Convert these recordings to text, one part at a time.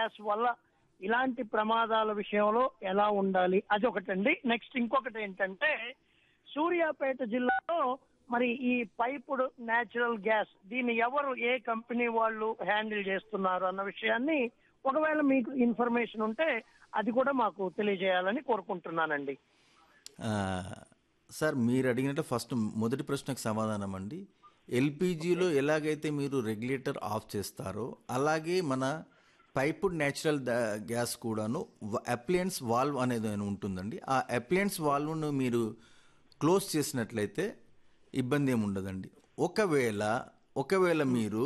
Gas వల్ల ఇలాంటి ప్రమాదాల విషయంలో ఎలా ఉండాలి అది ఒకటండి నెక్స్ట్ ఇంకొకటి ఏంటంటే సూర్యాపేట జిల్లాలో మరి ఈ పైపుడ్ న్యాచురల్ గ్యాస్ దీన్ని ఎవరు ఏ కంపెనీ వాళ్ళు హ్యాండిల్ చేస్తున్నారు అన్న విషయాన్ని ఒకవేళ మీకు ఇన్ఫర్మేషన్ ఉంటే అది కూడా మాకు తెలియజేయాలని కోరుకుంటున్నానండి ఆ, సార్ మీరు అడిగినట్టు ఫస్ట్ మొదటి ప్రశ్నకు సమాధానం అండి ఎల్పిజిలో ఎలాగైతే మీరు రెగ్యులేటర్ ఆఫ్ చేస్తారో అలాగే మన పైపుడ్ న్యాచురల్ గ్యాస్ కూడాను అప్లియన్స్ వాల్వ్ అనేది అని ఉంటుందండి ఆ అప్లియన్స్ వాల్వ్ను మీరు క్లోజ్ చేసినట్లయితే ఇబ్బంది ఏమి ఉండదండి ఒకవేళ ఒకవేళ మీరు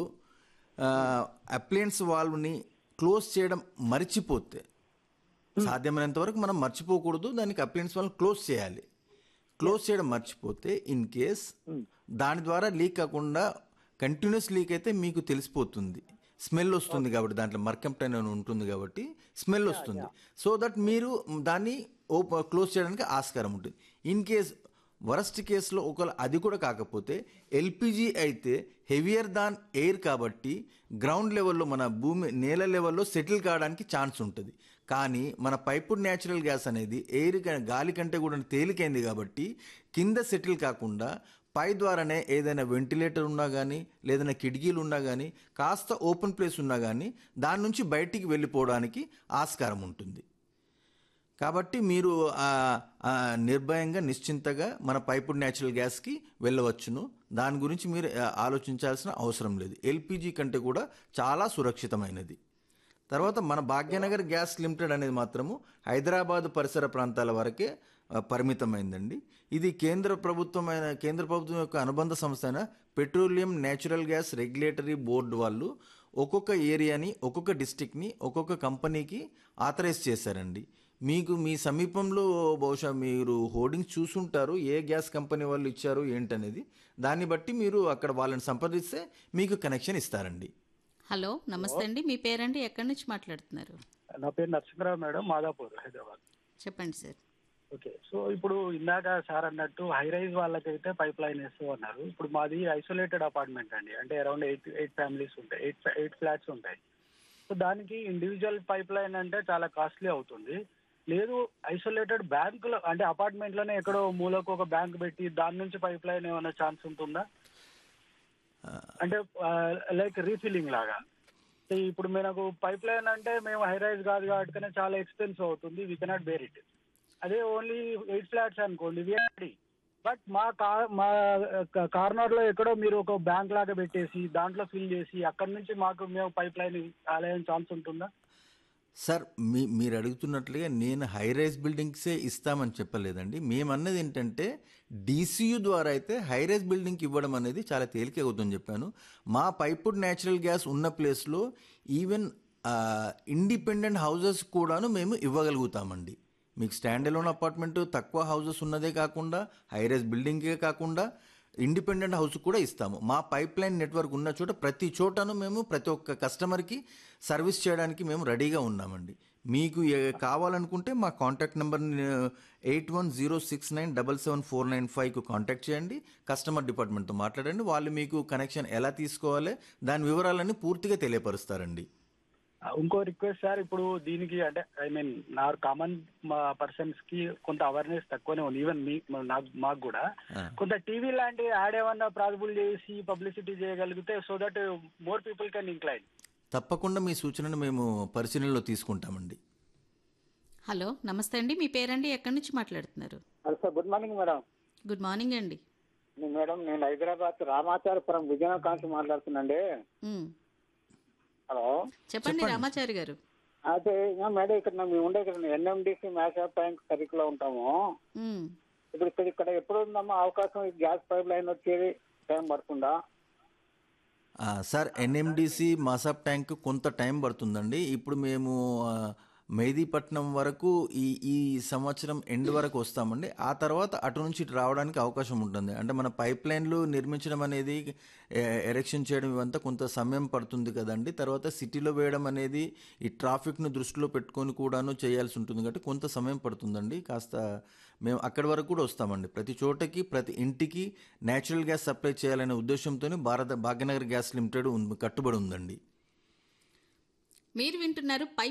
అప్లియన్స్ వాల్వ్ని క్లోజ్ చేయడం మర్చిపోతే సాధ్యమైనంత వరకు మనం మర్చిపోకూడదు దానికి అప్లియన్స్ వాళ్ళని క్లోజ్ చేయాలి క్లోజ్ చేయడం మర్చిపోతే ఇన్ కేస్ దాని ద్వారా లీక్ కాకుండా కంటిన్యూస్ లీక్ అయితే మీకు తెలిసిపోతుంది స్మెల్ వస్తుంది కాబట్టి దాంట్లో మర్కంప్టైన్ అని ఉంటుంది కాబట్టి స్మెల్ వస్తుంది సో దట్ మీరు దాన్ని ఓప క్లోజ్ చేయడానికి ఆస్కారం ఉంటుంది ఇన్ కేస్ వరస్ట్ కేసులో ఒకవేళ అది కూడా కాకపోతే ఎల్పిజి అయితే హెవియర్ దాన్ ఎయిర్ కాబట్టి గ్రౌండ్ లెవెల్లో మన భూమి నేల లెవెల్లో సెటిల్ కావడానికి ఛాన్స్ ఉంటుంది కానీ మన పైపుడ్ న్యాచురల్ గ్యాస్ అనేది ఎయిర్ క- గాలి కంటే కూడా తేలికైంది కాబట్టి కింద సెటిల్ కాకుండా పై ద్వారానే ఏదైనా వెంటిలేటర్ ఉన్నా కానీ లేదైనా కిటికీలు ఉన్నా కానీ కాస్త ఓపెన్ ప్లేస్ ఉన్నా కానీ దాని నుంచి బయటికి వెళ్ళిపోవడానికి ఆస్కారం ఉంటుంది కాబట్టి మీరు ఆ, ఆ, నిర్భయంగా నిశ్చింతగా మన పైపుడ్ న్యాచురల్ గ్యాస్కి వెళ్ళవచ్చును దాని గురించి మీరు ఆ, ఆలోచించాల్సిన అవసరం లేదు ఎల్పిజి కంటే కూడా చాలా సురక్షితమైనది తర్వాత మన భాగ్యనగర్ గ్యాస్ లిమిటెడ్ అనేది మాత్రము హైదరాబాద్ పరిసర ప్రాంతాల వరకే ఆ, పరిమితమైందండి ఇది కేంద్ర ప్రభుత్వమైన కేంద్ర ప్రభుత్వం యొక్క అనుబంధ సంస్థ అయిన petroleum natural gas regulatory board వాళ్ళు ఒక్కొక్క ఏరియాని ఒక్కొక్క డిస్టిక్ని ఒక్కొక్క కంపెనీకి ఆథరైజ్ చేశారండి మీకు మీ సమీపంలో బహుశా మీరు హోర్డింగ్స్ చూసుంటారు ఏ గ్యాస్ కంపెనీ వాళ్ళు ఇచ్చారు ఏంటనేది దాన్ని బట్టి మీరు అక్కడ వాళ్ళని సంప్రదిస్తే మీకు కనెక్షన్ ఇస్తారండి హలో నమస్తే అండి మీ పేరండి ఎక్కడి నుంచి మాట్లాడుతున్నారు నా పేరు నరసింహరావు మేడం మాదాపూర్ హైదరాబాద్ చెప్పండి సార్ ఓకే సో ఇప్పుడు ఇందాక సార్ అన్నట్టు హై రైజ్ వాళ్ళకైతే పైప్ లైన్ వేస్తూ అన్నారు ఇప్పుడు మాది ఐసోలేటెడ్ అపార్ట్మెంట్ అండి అంటే అరౌండ్ ఎయిట్ ఎయిట్ ఫ్యామిలీస్ ఉంటాయి ఎయిట్ ఎయిట్ ఫ్లాట్స్ ఉంటాయి సో దానికి ఇండివిజువల్ పైప్ లైన్ అంటే చాలా కాస్ట్లీ అవుతుంది లేదు ఐసోలేటెడ్ బ్యాంకులో అంటే అపార్ట్మెంట్ లోనే ఎక్కడో మూలకు ఒక బ్యాంక్ పెట్టి దాని నుంచి పైప్ లైన్ ఏమైనా ఛాన్స్ ఉంటుందా అంటే లైక్ రీఫిల్లింగ్ లాగా సో ఇప్పుడు మనకు పైప్ లైన్ అంటే మేము హై రైజ్ కాదు కాబట్టి చాలా ఎక్స్పెన్సివ్ అవుతుంది వీ కెనాట్ బేర్ ఇట్ అదే ఓన్లీ ఎయిట్ ఫ్లాట్స్ అనుకోండి రెడీ బట్ మా కార్ మా కార్నర్ లో ఎక్కడో మీరు ఒక బ్యాంక్ లాగా పెట్టేసి దాంట్లో ఫిల్ చేసి అక్కడ నుంచి మాకు మేము పైప్ లైన్ ఆలయం ఛాన్స్ ఉంటుందా సార్ మీ మీరు అడుగుతున్నట్లుగా నేను హై రైజ్ బిల్డింగ్సే ఇస్తామని చెప్పలేదండి మేమన్నది ఏంటంటే డీసీయూ ద్వారా అయితే హై రైజ్ బిల్డింగ్కి ఇవ్వడం అనేది చాలా తేలిక అవుతుందని చెప్పాను మా పైపుడ్ న్యాచురల్ గ్యాస్ ఉన్న ప్లేస్లో ఈవెన్ ఇండిపెండెంట్ హౌజెస్ కూడాను మేము ఇవ్వగలుగుతామండి మీకు స్టాండ్ అలోన్ అపార్ట్మెంట్ తక్కువ హౌజెస్ ఉన్నదే కాకుండా హై రైజ్ బిల్డింగే కాకుండా ఇండిపెండెంట్ హౌస్ కూడా ఇస్తాము మా పైప్ లైన్ నెట్వర్క్ ఉన్న చోట ప్రతి చోటను మేము ప్రతి ఒక్క కస్టమర్కి సర్వీస్ చేయడానికి మేము రెడీగా ఉన్నామండి మీకు ఏ- కావాలనుకుంటే మా contact number eight one zero six nine double seven four nine ఫైవ్కు కాంటాక్ట్ చేయండి కస్టమర్ డిపార్ట్మెంట్తో మాట్లాడండి వాళ్ళు మీకు కనెక్షన్ ఎలా తీసుకోవాలి దాని వివరాలన్నీ పూర్తిగా తెలియపరుస్తారండి ఆ, ఇంకో రిక్వెస్ట్ సార్ ఇప్పుడు దీనికి అంటే ఐ మీన్ నా కామన్ పర్సన్స్ కి కొంత అవేర్నెస్ తక్కువనే ఉంది ఈవెన్ మీ నాకు మాకు కూడా ఆ. కొంత టీవీ లాంటి యాడ్ ఏమన్నా ప్రాసిబుల్ చేసి పబ్లిసిటీ చేయగలిగితే so that more people can incline తప్పకుండా మీ సూచనను మేము పరిశీలనలో తీసుకుంటామండి హలో నమస్తే అండి మీ పేరండి ఎక్కడి నుంచి మాట్లాడుతున్నారు hello sir good morning madam good morning అండి నేను మేడం నేను హైదరాబాద్ రామాచారపురం విజయనగరం కాంచి మాట్లాడుతున్నాండి ఉమ్, హలో చెప్పండి రామాచారి గారు అయితే ఇంకా మేడం ఇక్కడ మేము ఉండే ఇక్కడ ఎన్ఎండిసి మ్యాచ్ బ్యాంక్ సర్కిల్లో ఉంటాము ఉమ్, ఇప్పుడు ఇక్కడ ఇక్కడ ఎప్పుడు ఉందమ్మా అవకాశం ఈ గ్యాస్ పైప్ లైన్ వచ్చేది టైం పడుతుందా ఆ, సార్ ఎన్ఎండిసి మాసాబ్ ట్యాంక్ కొంత టైం పడుతుందండి ఇప్పుడు మేము ఆ, మెహదీపట్నం వరకు ఈ ఈ సంవత్సరం ఎండ్ వరకు వస్తామండి ఆ తర్వాత అటు నుంచి ఇటు రావడానికి అవకాశం ఉంటుంది అంటే మన పైప్ లైన్లు నిర్మించడం అనేది ఎరెక్షన్ చేయడం ఇవంతా కొంత సమయం పడుతుంది కదండి తర్వాత సిటీలో వేయడం అనేది ఈ ట్రాఫిక్ను దృష్టిలో పెట్టుకొని కూడాను చేయాల్సి ఉంటుంది కాబట్టి కొంత సమయం పడుతుందండి కాస్త మేము అక్కడి వరకు కూడా వస్తామండి ప్రతి చోటకి ప్రతి ఇంటికి నేచురల్ గ్యాస్ సప్లై చేయాలనే ఉద్దేశంతో భారత భాగ్యనగర్ గ్యాస్ లిమిటెడ్ ఉంది- కట్టుబడి ఉందండి మీరు వింటున్నారు పై